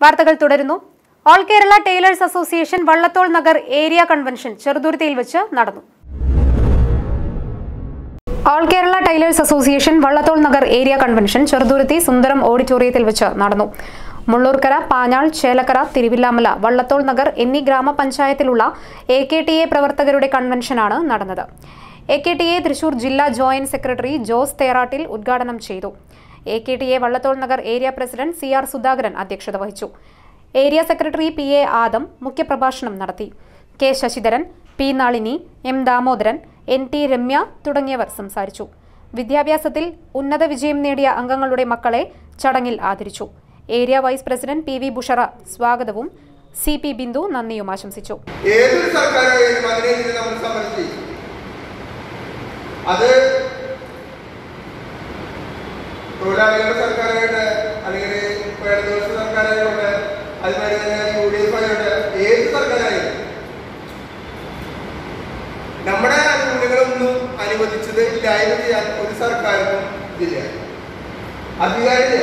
വാർത്തകൾ തുടരുന്നു all Kerala tailors association Vallathol Nagar area convention ചെറുതുരുത്തിയിൽ വെച്ച് നടന്നു all Kerala tailors association Vallathol Nagar area convention ചെറുതുരുത്തി സുന്ദരം ഓഡിറ്റോറിയത്തിൽ വെച്ച് നടന്നു മുള്ളൂർക്കര പാഞ്ഞാൾ ചേലക്കര തിരുവില്ലാമല വള്ളത്തോൾ നഗർ എന്നീ ഗ്രാമപഞ്ചായത്തിലുള്ള എ കെ ടി എ പ്രവർത്തകരുടെ കൺവെൻഷനാണ് നടന്നത് A K T A Thrissur ജില്ലാ ജോയിന്റ് സെക്രട്ടറി ജോസ് തേറാട്ടിൽ ഉദ്ഘാടനം ചെയ്തു A K T A Vallathol Nagar area president C R Sudhakaran അധ്യക്ഷത വഹിച്ചു area secretary P A Adam മുഖ്യപ്രഭാഷണം നടത്തി K Sasidharan P Nalini M Damodaran N T Ramya തുടങ്ങിയവർ സംസാരിച്ചു വിദ്യാഭ്യാസത്തിൽ ഉന്നത വിജയം നേടിയ അംഗങ്ങളുടെ മക്കളെ ചടങ്ങിൽ ആദരിച്ചു area vice president P V Bushara സ്വാഗതവും സി പി ബിന്ദു നന്ദിയും ആശംസിച്ചു ഏതൊരു സർക്കാരായാലും അതിനെതിരെ നമ്മൾ സമരം ചെയ്യും അത് തൊഴിലാളികളുടെ സർക്കാരായിട്ട് അല്ലെങ്കിൽ ഇടതുപക്ഷ സർക്കാരായിക്കോട്ടെ അതുമാതിരി തന്നെ യു ഡി എഫ് ആയിക്കോട്ടെ ഏത് സർക്കാരായാലും നമ്മുടെ ആനുകൂല്യങ്ങളൊന്നും അനുവദിച്ചത് ഇല്ലായ്മ ചെയ്യാൻ ഒരു സർക്കാരിനും ഇതില്ല അധികാരില്ല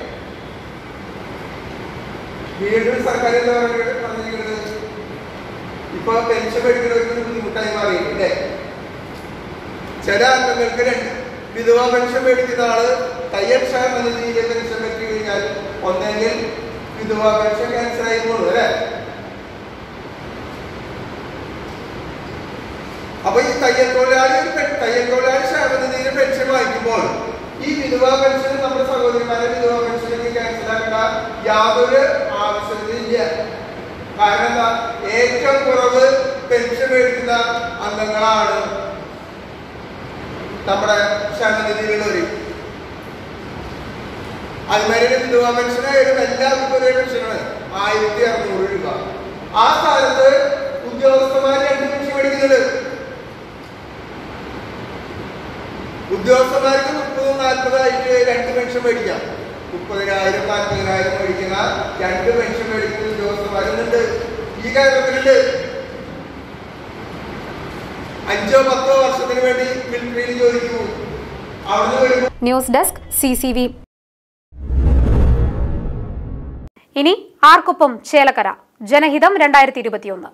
വീണ്ടും സർക്കാർ എന്താ പറയുന്നത് പറഞ്ഞിരിക്കുന്നത് ഇപ്പൊ പെൻഷൻ മേടിക്കുന്നവർക്ക് ഒരു ബുദ്ധിമുട്ടായി മാറിയില്ലേ ചില അംഗങ്ങൾക്ക് രണ്ട് വിധവാ പെൻഷൻ മേടിക്കുന്ന ആള് തയ്യൽ ക്ഷേമ നിധിയിലെ പെൻഷൻ പറ്റി കഴിഞ്ഞാൽ ഒന്നെങ്കിൽ വിധവാ പെൻഷൻ ക്യാൻസർ ആയി പോകുന്നു അല്ലേ അപ്പൊ ഈ തയ്യൽ തൊഴിലാളി ഒരു പെ- തയ്യൽ തൊഴിലാളി ക്ഷേമ നിധിയിലെ പെൻഷൻ വാങ്ങിക്കുമ്പോൾ ഈ വിധവാ പെൻഷൻ നമ്മുടെ സഹോദരിമാരെ വിധവാ പെൻഷനിലേക്ക് ക്യാൻസൽ ആക്കേണ്ട യാതൊരു ആവശ്യത്തില്ല കാരണം എന്താ ഏറ്റവും കുറവ് പെൻഷൻ മേടിക്കുന്ന അംഗങ്ങളാണ് നമ്മുടെ ക്ഷേമനിധിയിലുള്ളവര് അതുമാതിരി വിധവാ പെൻഷനായാലും എല്ലാവർക്കും ഒരേ പെൻഷനാണ് ആയിരത്തി അറുന്നൂറ് രൂപ ആ സ്ഥാനത്ത് ഉദ്യോഗസ്ഥന്മാർ രണ്ട് പെൻഷൻ മേടിക്കുന്നുണ്ട് ഉദ്യോഗസ്ഥന്മാർക്ക് മുപ്പതും നാൽപ്പതായിട്ട് രണ്ട് പെൻഷൻ മേടിക്കാം മുപ്പതിനായിരം നാൽപ്പതിനായിരം മേടിക്കുന്ന രണ്ട് പെൻഷൻ മേടിക്കുന്ന ഉദ്യോഗസ്ഥന്മാരുന്നുണ്ട് ഈ കേരളത്തിലുണ്ട് അഞ്ചോ പത്തോ വർഷത്തിന് വേണ്ടി മിലിറ്ററിയിൽ ജോലിക്ക് പോകും അവിടുന്ന് വരുമ്പോൾ news desk C C V ഇനി ആർക്കൊപ്പം ചേലക്കര ജനഹിതം രണ്ടായിരത്തി ഇരുപത്തിയൊന്ന്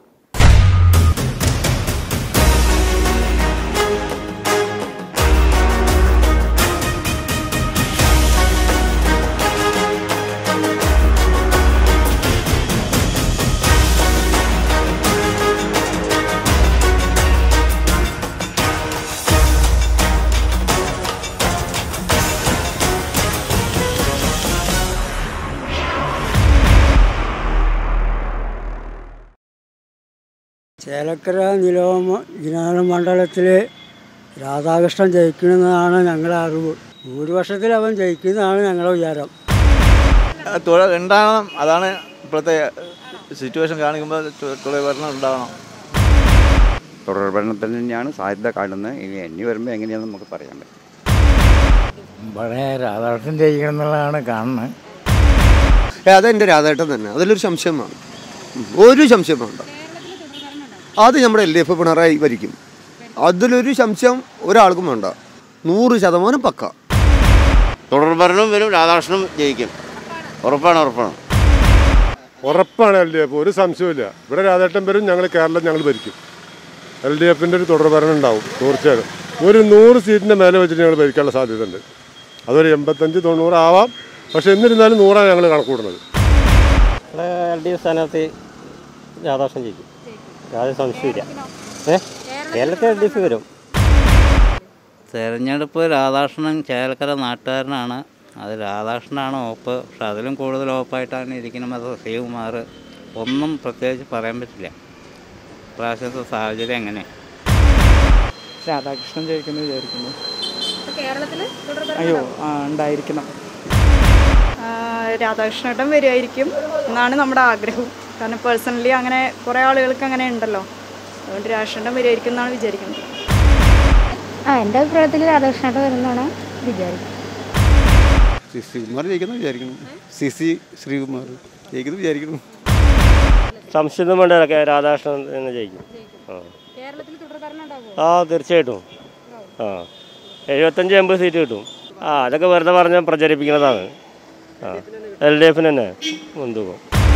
ചേലക്കര നിലോമ വിജ്ഞാന മണ്ഡലത്തിൽ രാധാകൃഷ്ണൻ ജയിക്കണമെന്നാണ് ഞങ്ങളുടെ അറിവ് ഭൂരിപക്ഷത്തിൽ അവൻ ജയിക്കുന്നതാണ് ഞങ്ങളുടെ വിചാരം തൊഴിൽ ഉണ്ടാകണം അതാണ് ഇപ്പോഴത്തെ സിറ്റുവേഷൻ കാണിക്കുമ്പോൾ തൊഴിൽ ഭരണം ഉണ്ടാകണം തുടർ ഭരണത്തിന് തന്നെയാണ് സാധ്യത കാണുന്നത് ഇനി എണ്ണി വരുമ്പോൾ എങ്ങനെയാണെന്ന് നമുക്ക് പറയാൻ പറ്റും ഇവിടെ രാധാകൃഷ്ണൻ ജയിക്കണം എന്നുള്ളതാണ് കാണുന്നത് അതെൻ്റെ രാധേട്ടൻ തന്നെ അതിലൊരു സംശയം വേണം ഉം. ഒരു സംശയം വേണ്ട അത് നമ്മുടെ എൽ ഡി എഫ് പിണറായി ഭരിക്കും അതിലൊരു സംശയം ഒരാൾക്കും വേണ്ട നൂറ് ശതമാനം പക്ക തുടർ ഭരണം വരും രാധാകൃഷ്ണൻ ജയിക്കും ഉറപ്പാണ് ഉറപ്പാണ് ഉറപ്പാണ് എൽ ഡി എഫ് ഒരു സംശയമില്ല ഇവിടെ രാധേട്ടൻ വരും ഞങ്ങൾ കേരളം ഞങ്ങൾ ഭരിക്കും എൽ ഡി എഫിൻ്റെ ഒരു തുടർ ഭരണം ഉണ്ടാവും തീർച്ചയായും ഒരു നൂറ് സീറ്റിൻ്റെ മേലെ വെച്ചിട്ട് ഞങ്ങൾ ഭരിക്കാനുള്ള സാധ്യത ഉണ്ട് അതൊരു എൺപത്തഞ്ച് തൊണ്ണൂറ് ആവാം പക്ഷെ എന്നിരുന്നാലും നൂറാണ് ഞങ്ങൾ കണക്കൂടുന്നത് ഇവിടെ എൽ ഡി എഫ് സ്ഥാനാർത്ഥി രാധാകൃഷ്ണൻ ജയിക്കും യാതൊരു സംശയമില്ല ഏ കേരളത്തിൽ എൽ ഡി എഫ് വരും തെരഞ്ഞെടുപ്പ് രാധാകൃഷ്ണൻ ചേലക്കര നാട്ടുകാരനാണ് അത് രാധാകൃഷ്ണനാണ് ഓപ്പ് പക്ഷെ അതിലും കൂടുതൽ ഓപ്പായിട്ടാണ് ഇരിക്കുന്നത് ശ്രീകുമാർ ഒന്നും പ്രത്യേകിച്ച് പറയാൻ പറ്റില്ല പ്രാവശ്യത്തെ സാഹചര്യം എങ്ങനെ രാധാകൃഷ്ണൻ ജയിക്കുന്നു വിചാരിക്കുന്നു കേരളത്തില് അയ്യോ ആ ഉണ്ടായിരിക്കണം രാധാകൃഷ്ണേട്ടൻ വരുമായിരിക്കും എന്നാണ് നമ്മുടെ ആഗ്രഹം കാരണം പേഴ്സണലി അങ്ങനെ കുറേ ആളുകൾക്ക് അങ്ങനെ ഉണ്ടല്ലോ അതുകൊണ്ട് രാധാകൃഷ്ണേട്ടൻ വരുമായിരിക്കും എന്നാണ് വിചാരിക്കുന്നത് ആ എൻ്റെ അഭിപ്രായത്തിൽ രാധാകൃഷ്ണേട്ടൻ വരുന്നതാണ് വിചാരിക്കും സി ശ്രീകുമാർ ജയിക്കുന്നു വിചാരിക്കുന്നു സി സി ശ്രീകുമാർ ജയിക്കുന്നു വിചാരിക്കുന്നു സംശയം വേണ്ട രാധാകൃഷ്ണൻ തന്നെ ജയിക്കും ആ കേരളത്തിൽ തുടർഭരണം ഉണ്ടാവുമോ ആ തീർച്ചയായിട്ടും ആ എഴുപത്തഞ്ച് എൺപത് സീറ്റ് കിട്ടും ആ അതൊക്കെ വെറുതെ പറഞ്ഞ് പ്രചരിപ്പിക്കുന്നതാണ് ആ എൽ ഡി എഫിന് തന്നെ മുൻതൂക്കം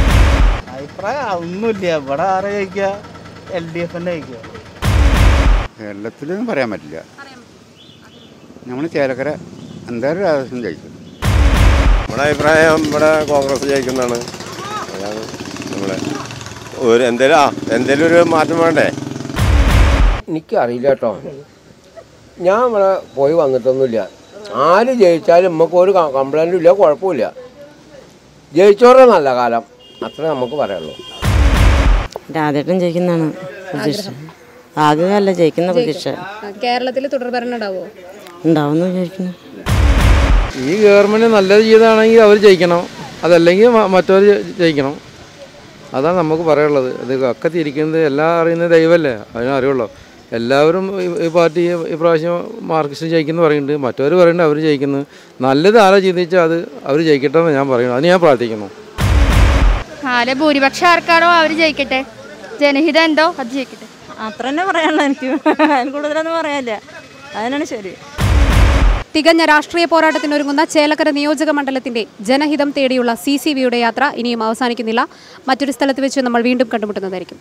അഭിപ്രായം ഒന്നുമില്ല ഇവിടെ ആരെ ജയിക്കുക എൽ ഡി എഫ് തന്നെ ജയിക്കുക കേരളത്തിലൊന്നും പറയാൻ പറ്റില്ല നമ്മൾ ചേലക്കര എന്തായാലും രാധാകൃഷ്ണൻ ജയിക്കും നമ്മുടെ അഭിപ്രായം ഇവിടെ കോൺഗ്രസ് ജയിക്കുന്നതാണ് അതാണ് നമ്മളെ ഒരു എന്തേലും ആ എന്തേലും ഒരു മാറ്റം വേണ്ടേ എനിക്കറിയില്ല കേട്ടോ ഞാൻ ഇവിടെ പോയി വന്നിട്ടൊന്നുമില്ല ആര് ജയിച്ചാലും നമുക്ക് ഒരു കംപ്ലൈൻറ്റും ഇല്ല കുഴപ്പമില്ല ജയിച്ചോറെ നല്ല കാലം അത്രേ നമുക്ക് പറയുള്ളൂ രാധേട്ടൻ ജയിക്കുന്നതാണ് പ്രതീക്ഷ ആഗ്രഹമല്ല ജയിക്കുന്ന പ്രതീക്ഷ കേരളത്തിൽ തുടർഭരണം ഉണ്ടാവോ ഉണ്ടാവുമെന്ന് വിചാരിക്കുന്നു ഈ ഗവൺമെൻറ് നല്ലത് ചെയ്താണെങ്കിൽ അവർ ജയിക്കണം അതല്ലെങ്കിൽ മറ്റവർ ജയിക്കണം അതാണ് നമുക്ക് പറയാനുള്ളത് ഇത് ഒക്കെ തിരിക്കുന്നത് എല്ലാം അറിയുന്ന ദൈവമല്ലേ അതിനെ അറിയുള്ളൂ എല്ലാവരും ഈ- ഈ പാർട്ടി ഈ പ്രാവശ്യം മാർക്സിസ്റ്റ് ജയിക്കുന്നു പറയുന്നുണ്ട് മറ്റവർ പറയുന്നുണ്ട് അവർ ജയിക്കുന്നു നല്ലത് ആരാ ചിന്തിച്ചാൽ അത് അവർ ജയിക്കട്ടെ എന്ന് ഞാൻ പറയുന്നു അത് ഞാൻ പ്രാർത്ഥിക്കുന്നു ആരെ ഭൂരിപക്ഷം ആർക്കാണോ അവർ ജയിക്കട്ടെ ജനഹിതം എന്തോ അത് ജയിക്കട്ടെ അത്ര തന്നെ പറയാനുള്ളൂ എനിക്ക് അതിന് കൂടുതലൊന്നും പറയാനില്ല അതിനാണ് ശരി തികഞ്ഞ രാഷ്ട്രീയ പോരാട്ടത്തിനൊരുങ്ങുന്ന ചേലക്കര നിയോജക മണ്ഡലത്തിന്റെ ജനഹിതം തേടിയുള്ള സി സി വിയുടെ യാത്ര ഇനിയും അവസാനിക്കുന്നില്ല മറ്റൊരു സ്ഥലത്ത് വെച്ച് നമ്മൾ വീണ്ടും കണ്ടുമുട്ടുന്നതായിരിക്കും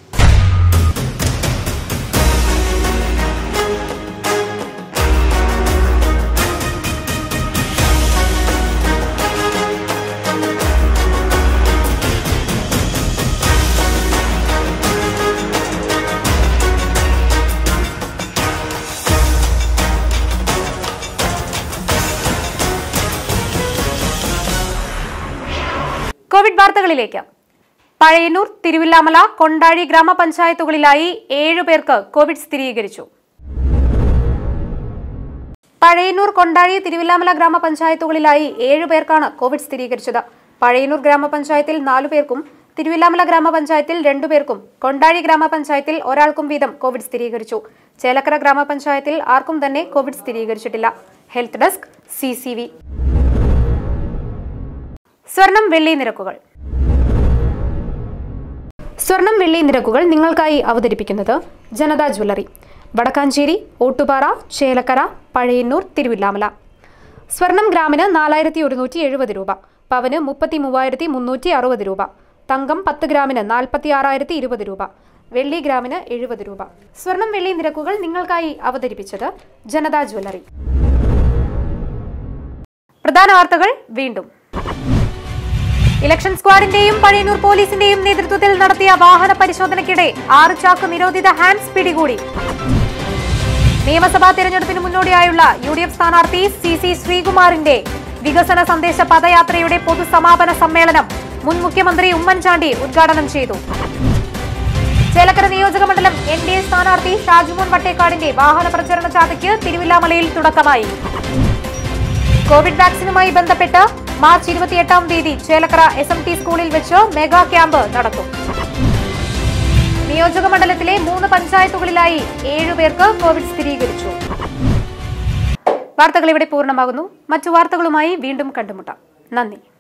കോവിഡ് വാർത്തകളിലേക്ക് പഴയന്നൂർ തിരുവില്ലാമല കൊണ്ടാഴി ഗ്രാമപഞ്ചായത്തുകളിലായി ഏഴു പേർക്ക് കോവിഡ് സ്ഥിരീകരിച്ചു പഴയന്നൂർ കൊണ്ടാഴി തിരുവില്ലാമല ഗ്രാമപഞ്ചായത്തുകളിലായി ഏഴു പേർക്കാണ് കോവിഡ് സ്ഥിരീകരിച്ചത് പഴയന്നൂർ ഗ്രാമപഞ്ചായത്തിൽ നാലു പേർക്കും തിരുവില്ലാമല ഗ്രാമപഞ്ചായത്തിൽ രണ്ടുപേർക്കും കൊണ്ടാഴി ഗ്രാമപഞ്ചായത്തിൽ ഒരാൾക്കും വീതം കോവിഡ് സ്ഥിരീകരിച്ചു ചേലക്കര ഗ്രാമപഞ്ചായത്തിൽ ആർക്കും തന്നെ കോവിഡ് സ്ഥിരീകരിച്ചിട്ടില്ല health desk C C V സ്വർണം വെള്ളി നിരക്കുകൾ സ്വർണം വെള്ളി നിരക്കുകൾ നിങ്ങൾക്കായി അവതരിപ്പിക്കുന്നത് ജനതാ ജ്വല്ലറി വടക്കാഞ്ചേരി ഓട്ടുപാറ ചേലക്കര പഴയന്നൂർ തിരുവില്ലാമല സ്വർണം ഗ്രാമിന് നാലായിരത്തി ഒരുന്നൂറ്റി എഴുപത് രൂപ പവന് മുപ്പത്തി മൂവായിരത്തി മുന്നൂറ്റി അറുപത് രൂപ തങ്കം പത്ത് ഗ്രാമിന് നാൽപ്പത്തി ആറായിരത്തി ഇരുപത് രൂപ വെള്ളി ഗ്രാമിന് എഴുപത് രൂപ സ്വർണം വെള്ളി നിരക്കുകൾ നിങ്ങൾക്കായി അവതരിപ്പിച്ചത് ജനതാ ജ്വല്ലറി പ്രധാന വാർത്തകൾ വീണ്ടും ഇലക്ഷൻ സ്ക്വാഡിന്റെയും പഴയന്നൂർ പോലീസിന്റെയും നേതൃത്വത്തിൽ നടത്തിയ വാഹന പരിശോധനയ്ക്കിടെ ആറ് ചാക്ക് നിരോധിത ഹാൻഡ്സ് പിടികൂടി നിയമസഭാ തെരഞ്ഞെടുപ്പിന് മുന്നോടിയായുള്ള യു ഡി എഫ് സ്ഥാനാർത്ഥി സി സി ശ്രീകുമാറിന്റെ വികസന സന്ദേശ പദയാത്രയുടെ പൊതുസമാപന സമ്മേളനം മുൻ മുഖ്യമന്ത്രി ഉമ്മൻചാണ്ടി ഉദ്ഘാടനം ചെയ്തു ചേലക്കര നിയോജക മണ്ഡലം എൻ ഡി എ സ്ഥാനാർത്ഥി ഷാജുമോൻ വട്ടേക്കാടിന്റെ വാഹന പ്രചരണ ജാഥയ്ക്ക് തിരുവില്ലാമലയിൽ തുടക്കമായി കോവിഡ് വാക്സിനുമായി ബന്ധപ്പെട്ട് മാർച്ച് ഇരുപത്തിയെട്ടാം തീയതി ചേലക്കര എസ് എം ടി സ്കൂളിൽ വെച്ച് മെഗാ ക്യാമ്പ് നടത്തും നിയോജക മണ്ഡലത്തിലെ മൂന്ന് പഞ്ചായത്തുകളിലായി ഏഴുപേർക്ക് കോവിഡ് സ്ഥിരീകരിച്ചു വാർത്തകൾ ഇവിടെ പൂർണ്ണമാകുന്നു മറ്റു വാർത്തകളുമായി വീണ്ടും കണ്ടുമുട്ടാം നന്ദി